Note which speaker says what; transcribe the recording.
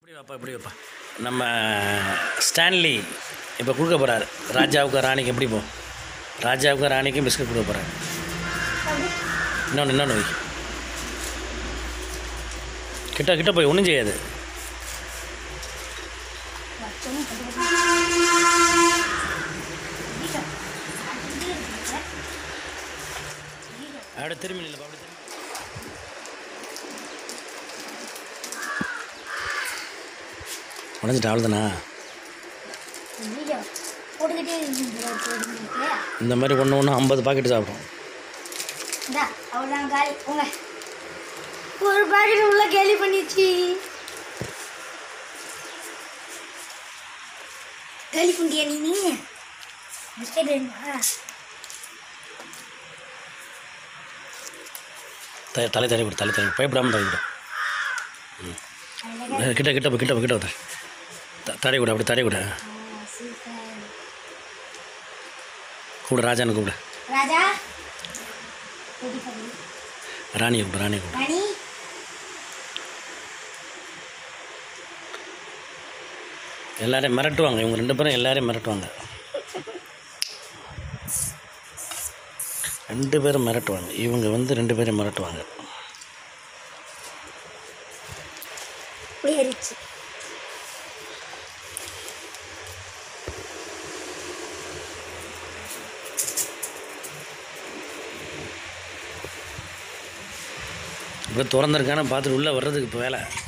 Speaker 1: இப்படி வாப்பா இப்படி வாப்பா நம்ம ஸ்டான்லி இப்போ கொடுக்க போகிறாரு ராஜாவுக்கு ராணிக்கு எப்படி போ ராஜாவுக்கு ராணிக்கும் பிஸ்கட் கொடுக்க போகிறாரு இன்னொன்று இன்னொன்று வை கிட்ட கிட்ட போய் ஒன்றும் செய்யாது அப்படியே திரும்பி நில்லுப்பா அப்படி திரும்பி உடஞ்சிட்டு அவ்வளோதானா
Speaker 2: போட்டுக்கிட்டே போட்டுக்கிட்டே
Speaker 1: இந்த மாதிரி ஒன்று ஒன்று ஐம்பது பாக்கெட் சாப்பிடும்
Speaker 2: இந்தா அவ்வளோதான் காலி போங்க ஒரு பாக்கெட் உள்ள கேலி பண்ணிடுச்சு கேலி பண்ணியா நீ பிஸ்கெட் வேணுமா
Speaker 1: த தலை தலை விடு தலை தலை விடு. பயப்படாமல் தலை விடு ம். கிட்ட கிட்ட போ, கிட்ட போ, கிட்ட வந்து தடை விடு அப்படி தடை விடு கூப்பிடு ராஜான்னு கூப்பிடு
Speaker 2: ராஜா ரெடி பண்ணி
Speaker 1: ராணியை கூப்பிடு ராணியை கூப்பிடு
Speaker 2: ராணி
Speaker 1: எல்லாரையும் மிரட்டுவாங்க இவங்க ரெண்டு பேரும் எல்லாரையும் மிரட்டுவாங்க ரெண்டு பேரும் மிரட்டுவாங்க இவங்க வந்து ரெண்டு பேரும் மிரட்டுவாங்க
Speaker 2: போயிருச்சு
Speaker 1: இப்போ திறந்துருக்கான பார்த்துட்டு உள்ளே வர்றதுக்கு இப்போ வேலை